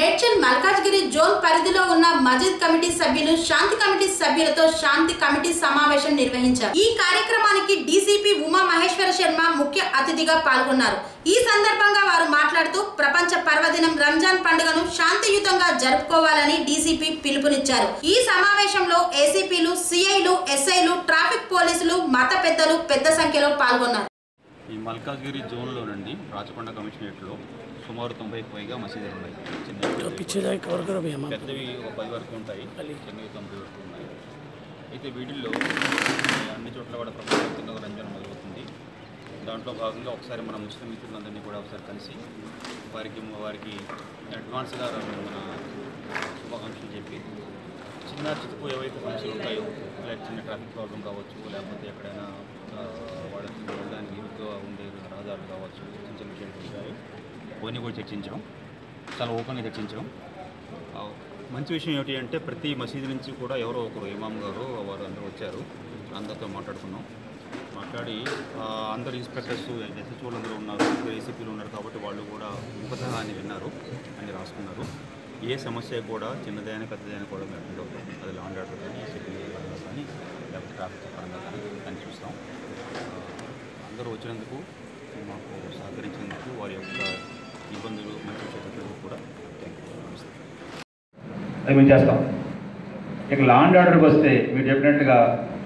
Medchal Malkajgiri zone పరిధిలో ఉన్న Majid committee సభ్యులు శాంతి కమిటీ సభ్యులతో శాంతి కమిటీ సమావేశం నిర్వహించారు ఈ కార్యక్రమానికి డీసీపీ ఉమా మహేశ్వర శర్మ ముఖ్య అతిథిగా పాల్గొన్నారు ఈ సందర్భంగా వారు మాట్లాడుతూ ప్రపంచ పర్వదినం రంజాన్ పండుగను శాంతియుతంగా జరుపుకోవాలని డీసీపీ పిలుపునిచ్చారు ఈ సమావేశంలో ఏసీపీలు సిఐలు ఎస్ఐలు ట్రాఫిక్ పోలీసులు మత పెద్దలు పెద్ద సంఖ్యలో పాల్గొన్నారు ఈ మల్కాజ్గిరి జోన్లోనండి రాచకొండ కమిషనరేట్లో సుమారు తొంభైకి పైగా మసీదులు ఉన్నాయి చిన్న पीछे जाए कवर करो भैया हम పెద్దవి ఒక పది వరకు ఉంటాయి చిన్నవి తొంభై వరకు ఉన్నాయి అయితే వీటిల్లో అన్ని చోట్ల కూడా ప్రపంచవ్యాప్తంగా రంజాన్ మొదలవుతుంది దాంట్లో భాగంగా ఒకసారి మన ముస్లిం మిత్రులందరినీ కూడా ఒకసారి కలిసి వారికి వారికి అడ్వాన్స్గా మన శుభాకాంక్షలు చెప్పి చిన్న చితుకు ఏవైతే సమస్యలు ఉంటాయో లేక చిన్న ట్రాఫిక్ ప్రాబ్లం కావచ్చు లేకపోతే ఎక్కడైనా ఆ, వాళ్ళకి వెళ్ళడానికి ఇరుగ్గా ఉండే రహదారులు కావచ్చు చిన్న చిన్న విషయాలు ఉంటాయి అవన్నీ కూడా చర్చించాం చాలా ఓపెన్గా చర్చించాం ఆ, మంచి విషయం ఏమిటి అంటే ప్రతి మసీదు నుంచి కూడా ఎవరో ఒకరు ఇమాం గారు వారు అందరూ వచ్చారు అందరితో మాట్లాడుకున్నాం మాట్లాడి ఆ, అందరు ఇన్స్పెక్టర్స్ ఎస్హెచ్ఓలు అందరూ ఉన్నారు ఏసీపీలు ఉన్నారు కాబట్టి వాళ్ళు కూడా ముఖతः అని విన్నారు అని రాసుకున్నారు ఏ సమస్య కూడా చిన్నదైనా పెద్దదైనా కూడా మేము handle అవుతాం అది లాండ్ ఆర్డర్ కానీ ఏసీపీ పరంగా కానీ లేకపోతే ట్రాఫిక్ పరంగా కానీ దాన్ని చూస్తాం ఆ, అందరూ వచ్చినందుకు మాకు సహకరించినందుకు వారి యొక్క ఇబ్బందులు మంచి చెప్పినందుకు కూడా థ్యాంక్ యూ నమస్తే అది మేము చేస్తాం ఇక లాండ్ ఆర్డర్కి వస్తే మీరు చెప్పినట్టుగా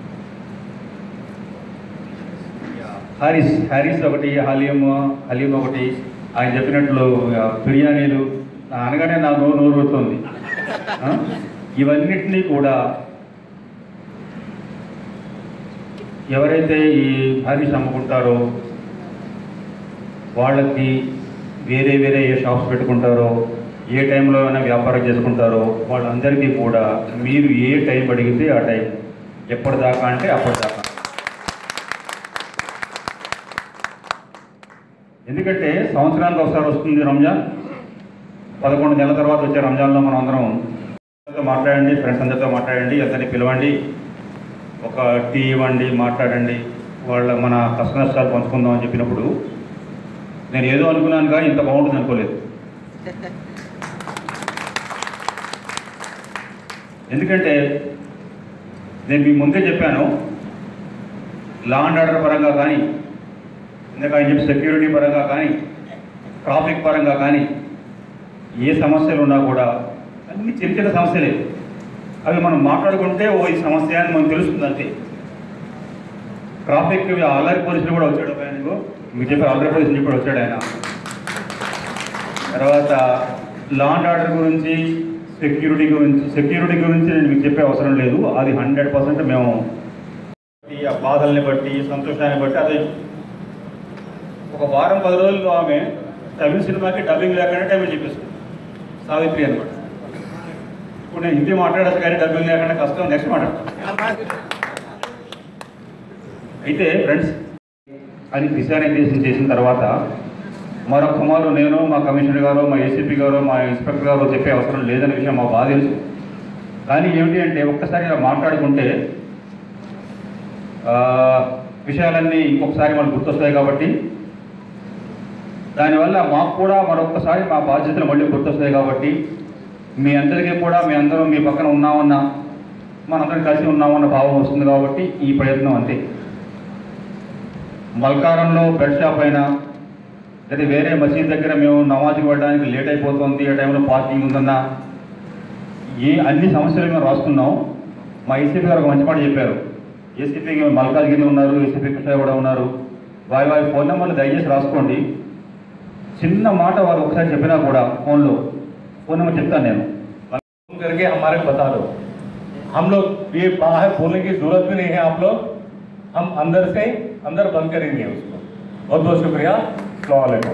హారిస్ హారిస్ ఒకటి హలీం హలీం ఒకటి ఆయన చెప్పినట్లు ఆ, బిర్యానీలు అనగానే నా నోరు నోరు వస్తుంది ఆ? ఇవన్నిటినీ కూడా ఎవరైతే ఈ హారిస్ అమ్ముకుంటారో వాళ్ళకి వేరే వేరే ఏ షాప్స్ పెట్టుకుంటారో ఏ టైంలో అయినా వ్యాపారం చేసుకుంటారో వాళ్ళందరికీ కూడా మీరు ఏ టైం అడిగితే ఆ టైం ఎప్పటిదాకా అంటే అప్పటిదాకా ఎందుకంటే సంవత్సరానికి ఒకసారి వస్తుంది రంజాన్ పదకొండు నెలల తర్వాత వచ్చే రంజాన్లో మనం అందరం అందరితో మాట్లాడండి ఫ్రెండ్స్ అందరితో మాట్లాడండి అందరినీ పిలవండి ఒక టీ ఇవ్వండి మాట్లాడండి వాళ్ళ మన కష్ట నష్టాలు పంచుకుందాం అని చెప్పినప్పుడు నేను ఏదో అనుకున్నాను కానీ ఇంత బాగుంటుంది అనుకోలేదు ఎందుకంటే నేను మీ ముందే చెప్పాను లా అండ్ ఆర్డర్ పరంగా కానీ ఇందాక ఆయన చెప్పి సెక్యూరిటీ పరంగా కానీ ట్రాఫిక్ పరంగా కానీ ఏ సమస్యలు ఉన్నా కూడా అన్ని చిన్న చిన్న సమస్యలే అవి మనం మాట్లాడుకుంటే ఓ ఈ సమస్య అని మనకు తెలుస్తుంది అంతే ట్రాఫిక్ ఆల్రెడీ పోలీసులు కూడా వచ్చాడు ఒక ఆయన ఇదిగో. మీకు చెప్పి ఆంధ్రప్రదేశ్ పోలీసులు చెప్పి వచ్చాడు ఆయన తర్వాత లా అండ్ ఆర్డర్ గురించి సెక్యూరిటీ గురించి సెక్యూరిటీ గురించి నేను మీకు చెప్పే అవసరం లేదు అది హండ్రెడ్ పర్సెంట్ మేము ఈ ఆ బాధల్ని బట్టి సంతోషాన్ని బట్టి అదే ఒక వారం పది రోజుల్లో ఆమె తమిళ సినిమాకి డబ్బింగ్ లేకుండా టైమింగ్ చెప్పేస్తుంది సావిత్రి అనమాట ఇప్పుడు నేను హిందీ మాట్లాడచ్చు కానీ డబ్బింగ్ లేకుండా కష్టం నెక్స్ట్ మాట్లాడతాను అయితే ఫ్రెండ్స్ అని దిశానిర్దేశం చేసిన తర్వాత మరొక మారు నేను మా కమిషనర్ గారు మా ఏసీపీ గారు మా ఇన్స్పెక్టర్ గారు చెప్పే అవసరం లేదనే విషయం మా బాధ తెలుసు కానీ ఏమిటి అంటే ఒక్కసారి ఇలా మాట్లాడుకుంటే ఆ, విషయాలన్నీ ఇంకొకసారి మనకు గుర్తొస్తాయి కాబట్టి దానివల్ల మాకు కూడా మరొకసారి మా బాధ్యతలు మళ్ళీ గుర్తొస్తాయి కాబట్టి మీ అందరికీ కూడా మీ అందరం మీ పక్కన ఉన్నామన్న మనందరం కలిసి ఉన్నామన్న భావం వస్తుంది కాబట్టి ఈ ప్రయత్నం అంతే మల్కారంలో బెడ్ షాప్ అయినా లేదా వేరే మసీద్ దగ్గర మేము నమాజ్ ఇవ్వడానికి లేట్ అయిపోతుంది ఆ టైంలో పార్కింగ్ ఉందన్నా ఏ అన్ని సమస్యలు మేము రాస్తున్నాం మా ఏసీపీ గారు ఒక మంచి మాట చెప్పారు ఏసీపీకి మల్కాజ్గిరి ఉన్నారు ఏసీపీ కృష్ణ కూడా ఉన్నారు వారి వారి ఫోన్ నెంబర్లు దయచేసి రాసుకోండి చిన్న మాట వారు ఒకసారి చెప్పినా కూడా ఫోన్లో ఫోన్ నెంబర్ చెప్తాను నేను फोन करके हमारे को बता दो हम लोग ये बाहर बोलने की जरूरत भी नहीं है आप लोग हम अंदर से ही अंदर बंद करेंगे उसको बहुत बहुत शुक्रिया अलैक्म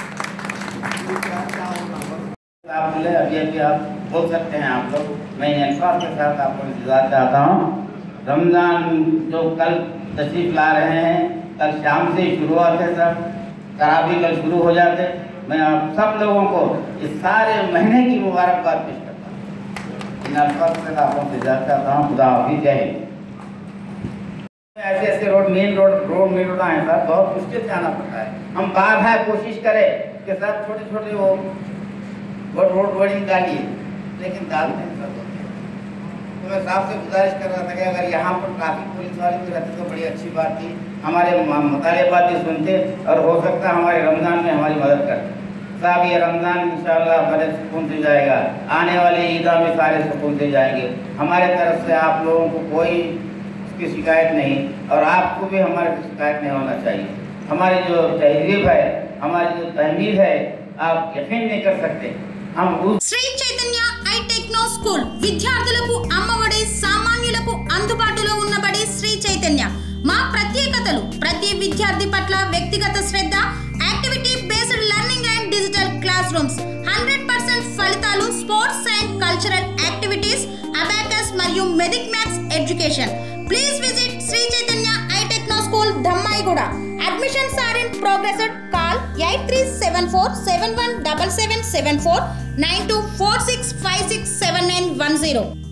आप बोले अभी अभी आप बोल सकते हैं आप लोग मैं इन अल्फाज के साथ आपको इंतजार चाहता हूँ रमज़ान जो कल तशरीफ ला रहे हैं कल शाम से ही शुरू होते सब तरावी कल शुरू हो जाते मैं आप सब लोगों को इस सारे महीने की मुबारकबाद पेश करता हूँ इन अल्फाज के साथ आपको इंतजार चाहता हूँ खुदा हाफिज जय हिंद ऐसे ऐसे road main road road main road आए सर बहुत मुश्किल से आना पड़ता है हम बार बार कोशिश करें कि सर छोटे छोटे वो वो रोड रोडिंग डालिए लेकिन डालते हैं सब लोग। तो मैं साहब से गुजारिश कर रहा था कि अगर यहाँ पर ट्रैफिक पुलिस वाले भी रहते तो बड़ी अच्छी बात थी हमारे म- मुतालबात भी सुनते और हो सकता है हमारे रमज़ान में हमारी मदद करते साहब ये रमज़ान इंशाल्लाह बड़े सुकून से जाएगा आने वाले ईदा में सारे सुकून से जाएंगे हमारे तरफ से आप लोगों को कोई उसकी शिकायत नहीं और आपको भी हमारे से शिकायत नहीं होना चाहिए हमारी जो तहजीब है हमारी जो तहमीद है आप यकीन नहीं कर सकते हम उस Sri Chaitanya I techno school విద్యార్థులకు అమ్మఒడి సామాన్యులకు అందుబాటులో ఉన్నబడి శ్రీ చైతన్య మా ప్రత్యేకతలు ప్రతి విద్యార్థి పట్ల వ్యక్తిగత శ్రద్ధ activity based learning and digital class rooms hundred percent ఫలితాలు sports and cultural activities abacus మరియు vedic maths education please visit Sri Chaitanya I techno school Dammaiguda admissions are in progress call eight three seven four seven one double seven seven four nine two four six five six seven nine one zero